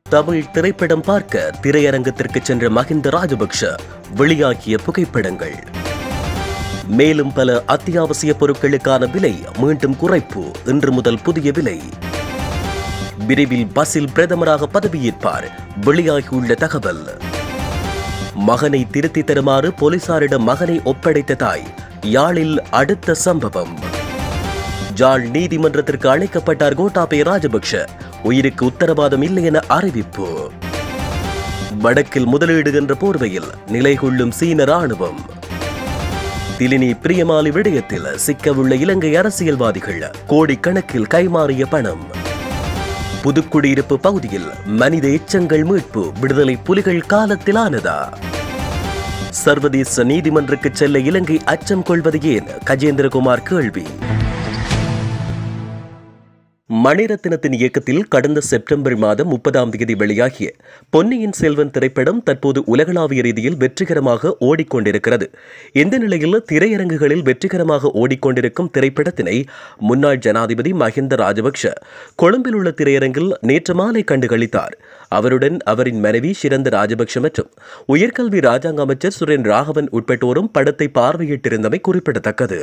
தமிழ் திரைப்படம் பார்க்க திரையரங்கத்திற்கு சென்ற மகிந்த ராஜபக்ஷ வெளியாகிய புகைப்படங்கள் மேலும் பல அத்தியாவசிய பொருட்களுக்கான விலை மீண்டும் குறைப்பு இன்று முதல் புதிய விலை விரைவில் பஸ்ஸில் பிரதமராக பதவியேற்பார் வெளியாகியுள்ள தகவல் மகனை திருத்தி தருமாறு போலீசாரிடம் மகனை ஒப்படைத்த தாய் யாழில் அடுத்த சம்பவம் ஜாழ் நீதிமன்றத்திற்கு அழைக்கப்பட்டார் கோட்டாபய ராஜபக்ஷ உயிருக்கு உத்தரவாதம் இல்லை என அறிவிப்பு வடக்கில் முதலீடு என்ற போர்வையில் நிலை கொள்ளும் சீன ராணுவம் திலினி பிரியமாலி விடயத்தில் சிக்கவுள்ள இலங்கை அரசியல்வாதிகள் கோடிக்கணக்கில் கைமாறிய பணம் புதுக்குடியிருப்பு பகுதியில் மனித எச்சங்கள் மீட்பு விடுதலை புலிகள் காலத்திலானதா சர்வதேச நீதிமன்றக்கு செல்ல இலங்கை அச்சம் கொள்வது ஏன் கஜேந்திரகுமார் கேள்வி மணிரத்னத்தின் இயக்கத்தில் கடந்த செப்டம்பர் மாதம் முப்பதாம் தேதி வெளியாகிய பொன்னியின் செல்வன் திரைப்படம் தற்போது உலகளாவிய ரீதியில் வெற்றிகரமாக ஓடிக்கொண்டிருக்கிறது இந்த நிலையில் திரையரங்குகளில் வெற்றிகரமாக ஓடிக்கொண்டிருக்கும் திரைப்படத்தினை முன்னாள் ஜனாதிபதி மஹிந்த ராஜபக்ஷ கொழும்பில் உள்ள திரையரங்கில் நேற்று மாலை கண்டுகளித்தார் அவருடன் அவரின் மனைவி சிறந்த ராஜபக்ஷ மற்றும் உயர்கல்வி ராஜாங்க அமைச்சர் சுரேன் ராகவன் உட்பட்டோரும் படத்தை பார்வையிட்டிருந்தமை குறிப்பிடத்தக்கது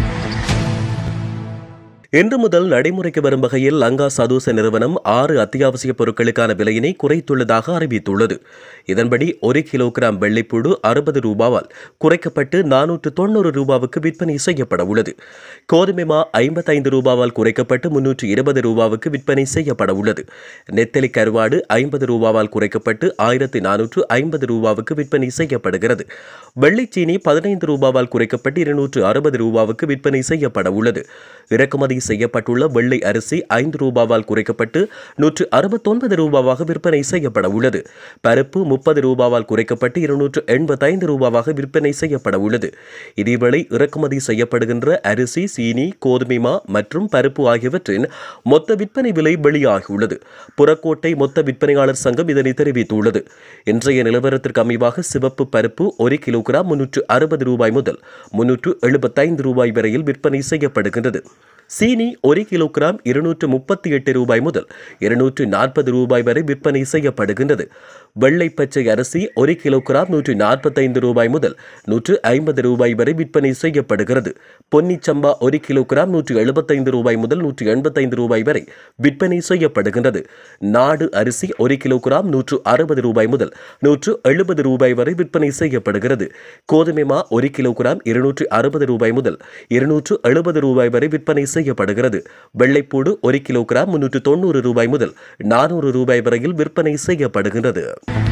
இன்று முதல் நடைமுறைக்கு வரும் வகையில் லங்கா சதூச நிறுவனம் ஆறு அத்தியாவசிய பொருட்களுக்கான விலையினை குறைத்துள்ளதாக அறிவித்துள்ளது இதன்படி ஒரு கிலோகிராம் வெள்ளைப்பூடு அறுபது ரூபாவால் குறைக்கப்பட்டு நானூற்று தொண்ணூறு ரூபாவுக்கு விற்பனை செய்யப்பட உள்ளது கோதுமை மா ஐம்பத்தைந்து ரூபாவால் குறைக்கப்பட்டு முன்னூற்று இருபது ரூபாவுக்கு விற்பனை செய்யப்பட உள்ளது நெத்தலி கருவாடு ஐம்பது ரூபாவால் குறைக்கப்பட்டு ஆயிரத்தி நானூற்று ஐம்பது ரூபாவுக்கு விற்பனை செய்யப்படுகிறது வெள்ளைச்சீனி பதினைந்து ரூபாவால் குறைக்கப்பட்டு இருநூற்று அறுபது ரூபாவுக்கு விற்பனை செய்யப்பட உள்ளது இறக்குமதி செய்யப்பட்டுள்ள வெள்ளை அரிசி ஐந்து ரூபாவால் குறைக்கப்பட்டு நூற்று அறுபத்தொன்பது ரூபாவாக விற்பனை செய்யப்பட உள்ளது பருப்பு முப்பது ரூபாவால் குறைக்கப்பட்டு இருநூற்று எண்பத்தைந்து ரூபாவாக விற்பனை செய்யப்பட உள்ளது இதேவேளை இறக்குமதி செய்யப்படுகின்ற அரிசி சீனி கோதுமை மா மற்றும் பருப்பு ஆகியவற்றின் மொத்த விற்பனை விலை வெளியாகியுள்ளது புறக்கோட்டை மொத்த விற்பனையாளர் சங்கம் இதனை தெரிவித்துள்ளது இன்றைய நிலவரத்திற்கு அமைவாக சிவப்பு பருப்பு ஒரு கிலோகிராம் முன்னூற்று அறுபது ரூபாய் முதல் முன்னூற்று எழுபத்தைந்து ரூபாய் வரையில் விற்பனை செய்யப்படுகின்றது சீனி ஒரு கிலோகிராம் இருநூற்று முப்பத்தி எட்டு ரூபாய் முதல் இருநூற்று நாற்பது ரூபாய் வரை விற்பனை செய்யப்படுகின்றது வெள்ளை பச்சை அரிசி ஒரு கிலோகிராம் நூற்று நாற்பத்தைந்து ரூபாய் முதல் நூற்று ஐம்பது ரூபாய் வரை விற்பனை செய்யப்படுகிறது பொன்னி சம்பா ஒரு கிலோகிராம் நூற்று எழுபத்தைந்து ரூபாய் முதல் நூற்று எண்பத்தைந்து ரூபாய் வரை விற்பனை செய்யப்படுகின்றது நாடு அரிசி ஒரு கிலோகிராம் நூற்று அறுபது ரூபாய் முதல் நூற்று எழுபது ரூபாய் வரை விற்பனை செய்யப்படுகிறது கோதுமை மா ஒரு கிலோகிராம் இருநூற்று அறுபது ரூபாய் முதல் இருநூற்று எழுபது ரூபாய் வரை விற்பனை செய்யப்படுகிறது வெள்ளைப்பூடு ஒரு கிலோகிராம் முன்னூற்று தொண்ணூறு ரூபாய் முதல் நானூறு ரூபாய் வரையில் விற்பனை செய்யப்படுகின்றது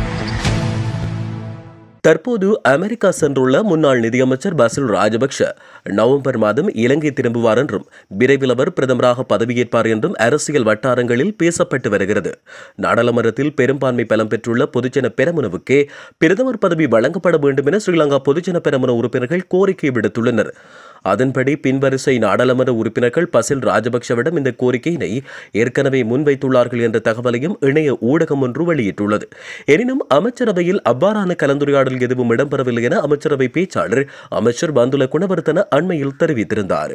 தற்போது அமெரிக்கா சென்றுள்ள முன்னாள் நிதியமைச்சர் பசில் ராஜபக்ஷ நவம்பர் மாதம் இலங்கை திரும்புவார் என்றும் விரைவில் அவர் பிரதமராக பதவியேற்பார் என்றும் அரசியல் வட்டாரங்களில் பேசப்பட்டு வருகிறது நாடாளுமன்றத்தில் பெரும்பான்மை பலம் பெற்றுள்ள பொதுஜன பெரமுனவுக்கே பிரதமர் பதவி வழங்கப்பட வேண்டும் என ஸ்ரீலங்கா பொதுஜன பெரமுன உறுப்பினர்கள் கோரிக்கை விடுத்துள்ளனர் அதன்படி பின்வரிசை நாடாளுமன்ற உறுப்பினர்கள் பசில் ராஜபக்ஷவிடம் இந்த கோரிக்கையினை ஏற்கனவே முன்வைத்துள்ளார்கள் என்ற தகவலையும் இணைய ஊடகம் ஒன்று வெளியிட்டுள்ளது எனினும் அமைச்சரவையில் அவ்வாறான கலந்துரையாடல் எதுவும் இடம்பெறவில்லை என அமைச்சரவை பேச்சாளர் அமைச்சர் பந்துல குணவர்த்தன அண்மையில் தெரிவித்திருந்தார்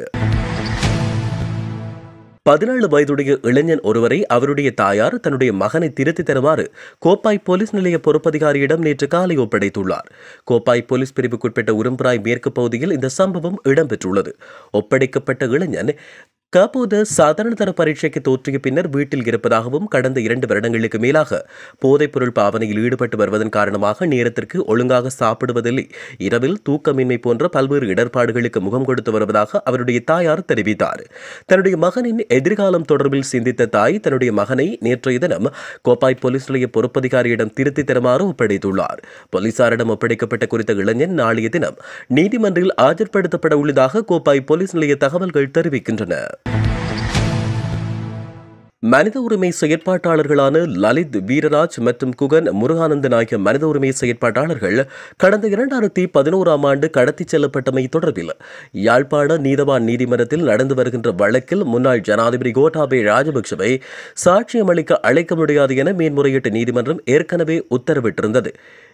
பதினேழு வயதுடைய இளைஞன் ஒருவரை அவருடைய தாயார் தன்னுடைய மகனை திருத்தி தருமாறு கோப்பாய் போலீஸ் நிலைய பொறுப்பதிகாரியிடம் நேற்று காலை ஒப்படைத்துள்ளார் கோப்பாய் போலீஸ் பிரிவுக்குட்பட்ட உரும்பிராய் மேற்கு பகுதியில் இந்த சம்பவம் இடம்பெற்றுள்ளது ஒப்படைக்கப்பட்ட இளைஞன் கபோத சாதாரண தர பரீட்சைக்கு தோற்றிய பின்னர் வீட்டில் இருப்பதாகவும் கடந்த இரண்டு வருடங்களுக்கு மேலாக போதைப்பொருள் பாவனையில் ஈடுபட்டு வருவதன் காரணமாக நேரத்திற்கு ஒழுங்காக சாப்பிடுவதில்லை இரவில் தூக்கமின்மை போன்ற பல்வேறு இடர்பாடுகளுக்கு முகம் கொடுத்து வருவதாக அவருடைய தாயார் தெரிவித்தார் தன்னுடைய மகனின் எதிர்காலம் தொடர்பில் சிந்தித்த தாய் தன்னுடைய மகனை நேற்றைய தினம் கோப்பாய் போலீஸ் நிலைய பொறுப்பதிகாரியிடம் திருத்தி தருமாறு ஒப்படைத்துள்ளார் போலீசாரிடம் ஒப்படைக்கப்பட்ட குறித்த இளைஞன் நாளைய தினம் நீதிமன்றில் ஆஜர்படுத்தப்பட உள்ளதாக கோப்பாய் போலீஸ் நிலைய தகவல்கள் தெரிவிக்கின்றன மனித உரிமை செயற்பாட்டாளர்களான லலித் வீரராஜ் மற்றும் குகன் முருகானந்தன் ஆகிய மனித உரிமை செயற்பாட்டாளர்கள் கடந்த இரண்டாயிரத்தி பதினோராம் ஆண்டு கடத்திச் செல்லப்பட்டமை தொடர்பில் யாழ்ப்பாண நீதவான் நீதிமன்றத்தில் நடந்து வருகின்ற வழக்கில் முன்னாள் ஜனாதிபதி கோட்டாபே ராஜபக்சவை சாட்சியம் அளிக்க அழைக்க முடியாது என மேன்முறையீட்டு நீதிமன்றம் ஏற்கனவே உத்தரவிட்டிருந்தது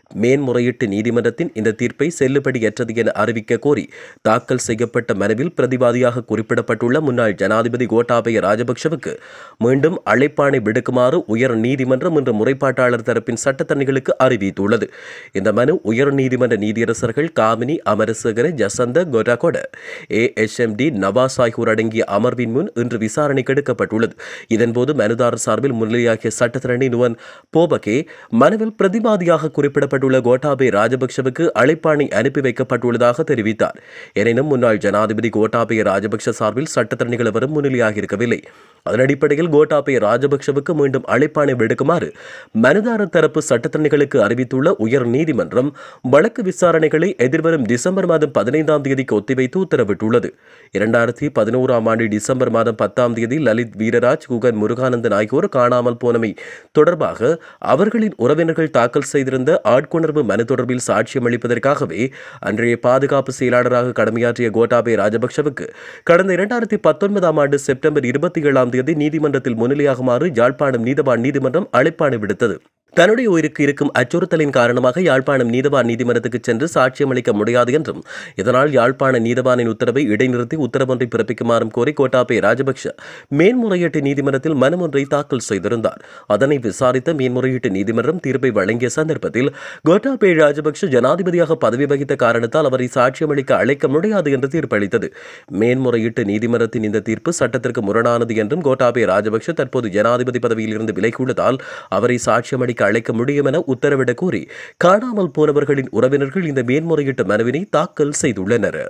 மேன்முறையீட்டு நீதிமன்றத்தின் இந்த தீர்ப்பை செல்லுபடியற்றது என அறிவிக்க கோரி தாக்கல் செய்யப்பட்ட மனுவில் பிரதிவாதியாக குறிப்பிடப்பட்டுள்ள முன்னாள் ஜனாதிபதி கோட்டாபய ராஜபக்ஷவுக்கு மீண்டும் அழைப்பாணை விடுக்குமாறு உயர் நீதிமன்றம் இன்று முறைப்பாட்டாளர் தரப்பின் சட்டத்தரணிகளுக்கு அறிவித்துள்ளது இந்த மனு உயர் நீதிமன்ற நீதியரசர்கள் Gamini Amarasekara Jasantha Korakoda A S M D Nawaz ஆகியோர் அடங்கிய அமர்வின் முன் இன்று விசாரணைக்கு எடுக்கப்பட்டுள்ளது இதன்போது மனுதாரர் சார்பில் முன்னிலையாகிய சட்டத்தரணி நுவன் போபகே மனுவில் பிரதிவாதியாக குறிப்பிடப்பட்டுள்ள கோட்டாபே ராஜபக்ஷவுக்கு அழைப்பாணை அனுப்பி வைக்கப்பட்டுள்ளதாக தெரிவித்தார் எனினும் முன்னாள் ஜனாதிபதி கோட்டாபய ராஜபக்ஷ சார்பில் சட்டத்தரணிகள் எவரும் முன்னிலையாக இருக்கவில்லை அதன் அடிப்படையில் கோட்டாபய ராஜபக்ஷவுக்கு மீண்டும் அழைப்பாணை விடுக்குமாறு மனுதாரர் தரப்பு சட்டத்தரணிகளுக்கு அறிவித்துள்ள உயர் நீதிமன்றம் வழக்கு விசாரணைகளை எதிர்வரும் டிசம்பர் மாதம் பதினைந்தாம் தேதிக்கு ஒத்திவைத்து உத்தரவிட்டுள்ளது இரண்டாயிரத்தி பதினோராம் ஆண்டு டிசம்பர் மாதம் பத்தாம் தேதி லலித் வீரராஜ் குகன் முருகானந்தன் ஆகியோர் காணாமல் போனமை தொடர்பாக அவர்களின் உறவினர்கள் தாக்கல் செய்திருந்த ஆட்கொணர்வு மனு தொடர்பில் சாட்சியம் அளிப்பதற்காகவே அன்றைய பாதுகாப்பு செயலாளராக கடமையாற்றிய கோட்டாபே ராஜபக்ஷவுக்கு கடந்த இரண்டாயிரத்தி பத்தொன்பதாம் ஆண்டு செப்டம்பர் இருபத்தி ஏழாம் தேதி நீதிமன்றத்தில் முன்னிலையாகுமாறு யாழ்ப்பாணம் நீதவான் நீதிமன்றம் அழைப்பாணை விடுத்தது தன்னுடைய உயிருக்கு இருக்கும் அச்சுறுத்தலின் காரணமாக யாழ்ப்பாணம் நீதவான் நீதிமன்றத்துக்கு சென்று சாட்சியம் அளிக்க முடியாது என்றும் இதனால் யாழ்ப்பாண நீதவானின் உத்தரவை இடைநிறுத்தி உத்தரவொன்றை பிறப்பிக்குமாறும் கோரி கோட்டாபே ராஜபக்ஷ மேன்முறையீட்டு நீதிமன்றத்தில் மனு ஒன்றை தாக்கல் செய்திருந்தார் அதனை விசாரித்த மேன்முறையீட்டு நீதிமன்றம் தீர்ப்பை வழங்கிய சந்தர்ப்பத்தில் கோட்டாபே ராஜபக்ஷ ஜனாதிபதியாக பதவி வகித்த காரணத்தால் அவரை சாட்சியம் அளிக்க அழைக்க முடியாது என்று தீர்ப்பளித்தது மேன்முறையீட்டு நீதிமன்றத்தின் இந்த தீர்ப்பு சட்டத்திற்கு முரணானது என்றும் கோட்டாபே ராஜபக்ஷ தற்போது ஜனாதிபதி பதவியில் இருந்து விலகியுள்ளதால் அவரை சாட்சியம் அளிக்க அழைக்க முடியும் என உத்தரவிடக் கோரி காணாமல் போனவர்களின் உறவினர்கள் இந்த மேன்முறையீட்டு மனுவினை தாக்கல் செய்துள்ளனர்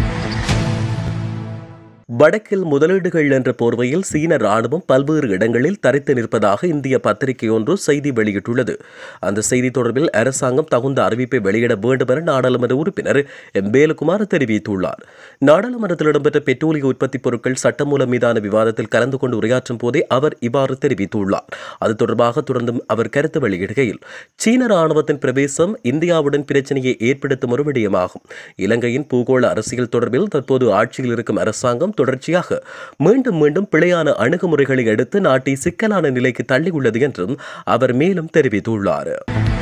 வடக்கில் முதலீடுகள் என்ற போர்வையில் சீன ராணுவம் பல்வேறு இடங்களில் தரித்து நிற்பதாக இந்திய பத்திரிகை ஒன்று செய்தி வெளியிட்டுள்ளது அந்த செய்தி தொடர்பில் அரசாங்கம் தகுந்த அறிவிப்பை வெளியிட வேண்டும் என நாடாளுமன்ற உறுப்பினர் எம் வேலுக்குமார் தெரிவித்துள்ளார் நாடாளுமன்றத்தில் இடம்பெற்ற பெட்ரோலிய உற்பத்தி பொருட்கள் சட்டமூலம் மீதான விவாதத்தில் கலந்து கொண்டு உரையாற்றும் போதே அவர் இவ்வாறு தெரிவித்துள்ளார் அது தொடர்பாக தொடர்ந்தும் அவர் கருத்து வெளியிடுகையில் சீன ராணுவத்தின் பிரவேசம் இந்தியாவுடன் பிரச்சனையை ஏற்படுத்தும் ஒரு விடயமாகும் இலங்கையின் பூகோள அரசியல் தொடர்பில் தற்போது ஆட்சியில் இருக்கும் அரசாங்கம் தொடர்ச்சியாக மீண்டும் மீண்டும் பிழையான அணுகுமுறைகளை எடுத்து நாட்டை சிக்கலான நிலைக்கு தள்ளியுள்ளது என்றும் அவர் மேலும் தெரிவித்துள்ளார்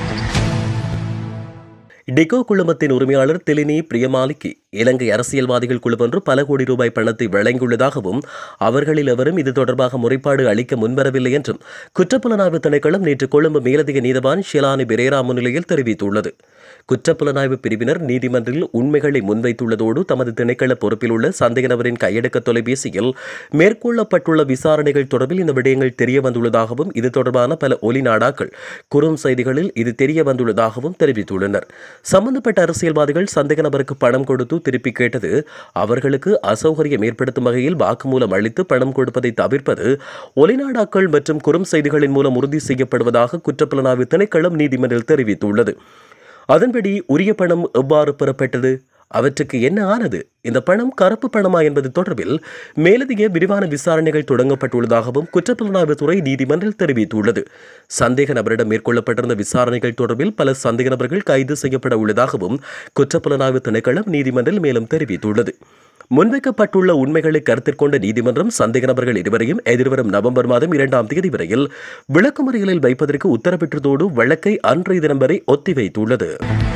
டிகோ குழுமத்தின் உரிமையாளர் திலினி பிரியமாலிக்கு இலங்கை அரசியல்வாதிகள் குழுவொன்று பல கோடி ரூபாய் பணத்தை வழங்கியுள்ளதாகவும் அவர்களில் எவரும் இது தொடர்பாக முறைப்பாடு அளிக்க முன்வரவில்லை என்றும் குற்றப்புலனாய்வு திணைக்களம் நேற்று கொழும்பு மேலதிக நீதவான் ஷிலானி பெரேரா முன்னிலையில் தெரிவித்துள்ளது குற்றப்புலனாய்வு பிரிவினர் நீதிமன்றில் உண்மைகளை முன்வைத்துள்ளதோடு தமது திணைக்கள பொறுப்பில் உள்ள சந்தேக நபரின் கையடக்க தொலைபேசியில் மேற்கொள்ளப்பட்டுள்ள விசாரணைகள் தொடர்பில் இந்த விடயங்கள் தெரிய வந்துள்ளதாகவும் இது தொடர்பான பல ஒலி நாடாக்கள் குறும் செய்திகளில் இது தெரிய வந்துள்ளதாகவும் தெரிவித்துள்ளனர் சம்பந்தப்பட்ட அரசியல்வாதிகள் சந்தேக நபருக்கு பணம் கொடுத்து திருப்பி கேட்டது அவர்களுக்கு அசௌகரியம் ஏற்படுத்தும் வகையில் வாக்குமூலம் அளித்து பணம் கொடுப்பதை தவிர்ப்பது ஒலிநாடாக்கள் மற்றும் குறும் செய்திகளின் மூலம் உறுதி செய்யப்படுவதாக குற்றப்புலனாய்வு திணைக்களம் நீதிமன்றில் தெரிவித்துள்ளது அதன்படி உரிய பணம் எவ்வாறு பெறப்பட்டது அவற்றுக்கு என்ன ஆனது இந்த பணம் கருப்பு பணமா என்பது தொடர்பில் மேலதிக விரிவான விசாரணைகள் தொடங்கப்பட்டுள்ளதாகவும் குற்றப்புலனாய்வு துறை நீதிமன்றில் தெரிவித்துள்ளது சந்தேக நபரிடம் மேற்கொள்ளப்பட்டிருந்த விசாரணைகள் தொடர்பில் பல சந்தேக நபர்கள் கைது செய்யப்பட உள்ளதாகவும் குற்றப்புலனாய்வு திணைக்களம் நீதிமன்றில் மேலும் தெரிவித்துள்ளது முன்வைக்கப்பட்டுள்ள உண்மைகளை கருத்தில் கொண்ட நீதிமன்றம் சந்தேக நபர்கள் இருவரையும் எதிர்வரும் நவம்பர் மாதம் இரண்டாம் தேதி வரையில் விளக்குமறியலில் வைப்பதற்கு உத்தரவிட்டதோடு வழக்கை அன்றைய தினம் வரை ஒத்திவைத்துள்ளது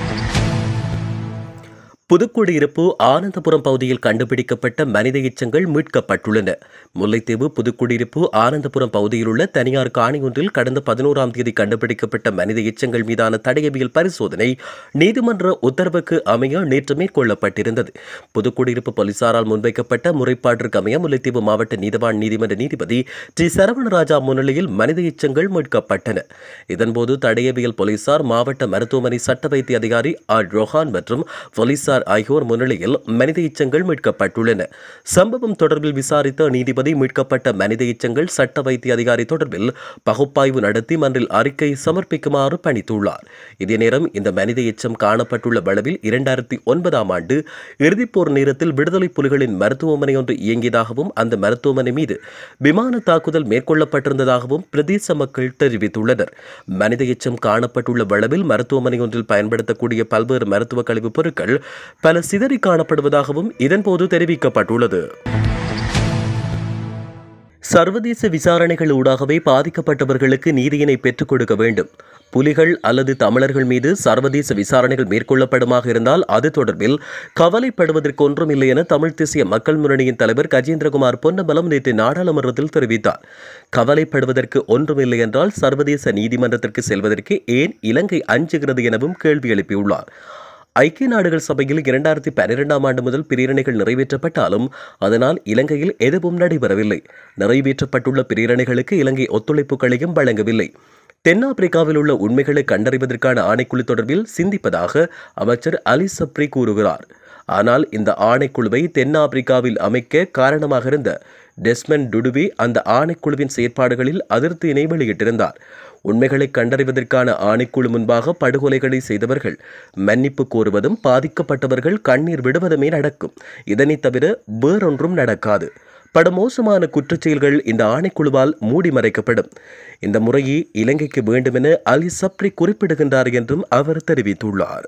புதுக்குடியிருப்பு ஆனந்தபுரம் பகுதியில் கண்டுபிடிக்கப்பட்ட மனித எச்சங்கள் மீட்கப்பட்டுள்ளன முல்லைத்தீவு புதுக்குடியிருப்பு ஆனந்தபுரம் பகுதியில் உள்ள தனியார் காணி ஒன்றில் கடந்த பதினோராம் தேதி கண்டுபிடிக்கப்பட்ட மனித எச்சங்கள் மீதான தடயவியல் பரிசோதனை நீதிமன்ற உத்தரவுக்கு அமைய நேற்று மேற்கொள்ளப்பட்டிருந்தது புதுக்குடியிருப்பு போலீசாரால் முன்வைக்கப்பட்ட முறைப்பாட்டிற்கு அமைய முல்லைத்தீவு மாவட்ட நீதவான் நீதிமன்ற நீதிபதி டி சரவணராஜா முன்னிலையில் மனித எச்சங்கள் மீட்கப்பட்டன இதன்போது தடயவியல் போலீசார் மாவட்ட மருத்துவமனை சட்ட வைத்திய அதிகாரி ஆர் ரோஹான் மற்றும் போலீசார் ஆகியோர் முன்னிலையில் மனித எச்சங்கள் மீட்கப்பட்டுள்ளன சம்பவம் தொடர்பில் விசாரித்த நீதிபதி மீட்கப்பட்ட மனித எச்சங்கள் சட்ட வைத்திய அதிகாரி தொடர்பில் பகுப்பாய்வு நடத்தி மன்றில் அறிக்கை சமர்ப்பிக்குமாறு பணித்துள்ளார் இதே நேரம் இந்த மனித எச்சம் காணப்பட்டுள்ள வளவில் இரண்டாயிரத்தி ஒன்பதாம் ஆண்டு இறுதிப்போர் நேரத்தில் விடுதலை புலிகளின் மருத்துவமனை ஒன்று இயங்கியதாகவும் அந்த மருத்துவமனை மீது விமான தாக்குதல் மேற்கொள்ளப்பட்டிருந்ததாகவும் பிரதேச மக்கள் தெரிவித்துள்ளனர் மனித எச்சம் காணப்பட்டுள்ள வளவில் மருத்துவமனை ஒன்றில் பயன்படுத்தக்கூடிய பல்வேறு மருத்துவ கழிவுப் பொருட்கள் பல சிதறி காணப்படுவதாகவும் இதன்போது தெரிவிக்கப்பட்டுள்ளது சர்வதேச விசாரணைகள் ஊடாகவே பாதிக்கப்பட்டவர்களுக்கு நீதியினை பெற்றுக் கொடுக்க வேண்டும் புலிகள் அல்லது தமிழர்கள் மீது சர்வதேச விசாரணைகள் மேற்கொள்ளப்படுமாக இருந்தால் அது தொடர்பில் கவலைப்படுவதற்கு ஒன்றுமில்லை என தமிழ் தேசிய மக்கள் முன்னணியின் தலைவர் கஜேந்திரகுமார் பொன்னம்பலம் நேற்று நாடாளுமன்றத்தில் தெரிவித்தார் கவலைப்படுவதற்கு ஒன்றுமில்லை என்றால் சர்வதேச நீதிமன்றத்திற்கு செல்வதற்கு ஏன் இலங்கை அஞ்சுகிறது எனவும் கேள்வி எழுப்பியுள்ளார் ஐக்கிய நாடுகள் சபையில் இரண்டாயிரத்தி பன்னிரெண்டாம் ஆண்டு முதல் பிரேரணைகள் நிறைவேற்றப்பட்டாலும் அதனால் இலங்கையில் எதுவும் நடைபெறவில்லை நிறைவேற்றப்பட்டுள்ள பிரேரணைகளுக்கு இலங்கை ஒத்துழைப்புகளையும் வழங்கவில்லை தென்னாப்பிரிக்காவில் உள்ள உண்மைகளை கண்டறிவதற்கான ஆணைக்குழு தொடர்பில் சிந்திப்பதாக அமைச்சர் அலி சப்ரி கூறுகிறார் ஆனால் இந்த ஆணைக்குழுவை தென்னாப்பிரிக்காவில் அமைக்க காரணமாக இருந்த டெஸ்மன் டுடுவி அந்த ஆணைக்குழுவின் செயற்பாடுகளில் அதிருப்தியினை வெளியிட்டிருந்தார் உண்மைகளை கண்டறிவதற்கான ஆணைக்குழு முன்பாக படுகொலைகளை செய்தவர்கள் மன்னிப்பு கோருவதும் பாதிக்கப்பட்டவர்கள் கண்ணீர் விடுவதுமே நடக்கும் இதனைத் தவிர வேறொன்றும் நடக்காது படுமோசமான குற்றச்செயல்கள் இந்த ஆணைக்குழுவால் மூடி மறைக்கப்படும் இந்த முறையே இலங்கைக்கு வேண்டுமென அலி சப்ரி குறிப்பிடுகின்றார் என்றும் அவர் தெரிவித்துள்ளார்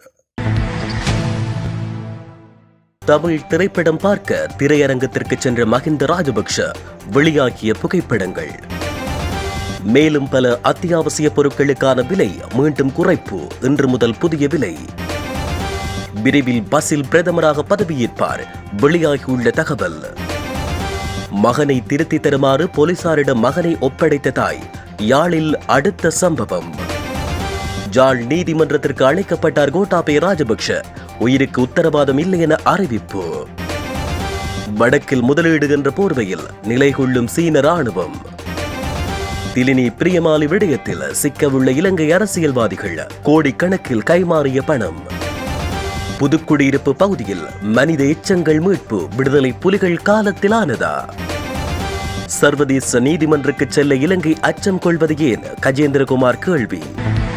தமிழ் திரைப்படம் பார்க்க திரையரங்கத்திற்கு சென்ற மஹிந்த ராஜபக்ஷ வெளியாகிய புகைப்படங்கள் மேலும் பல அத்தியாவசிய பொருட்களுக்கான விலை மீண்டும் குறைப்பு இன்று முதல் புதிய விலை விரைவில் பஸ்ஸில் பிரதமராக பதவியேற்பார் வெளியாகியுள்ள தகவல் மகனை திருத்தி தருமாறு போலீசாரிடம் மகனை ஒப்படைத்த தாய் யாழில் அடுத்த சம்பவம் ஜாழ் நீதிமன்றத்திற்கு அழைக்கப்பட்டார் கோட்டாபய ராஜபக்ஷ உயிருக்கு உத்தரவாதம் இல்லை என அறிவிப்பு வடக்கில் முதலீடு என்ற போர்வையில் நிலை கொள்ளும் சீன ராணுவம் திலினி பிரியமாலி விடயத்தில் சிக்கவுள்ள இலங்கை அரசியல்வாதிகள் கோடிக்கணக்கில் கைமாறிய பணம் புதுக்குடியிருப்பு பகுதியில் மனித எச்சங்கள் மீட்பு விடுதலை புலிகள் காலத்திலானதா சர்வதேச நீதிமன்றக்கு செல்ல இலங்கை அச்சம் கொள்வது ஏன் கஜேந்திரகுமார் கேள்வி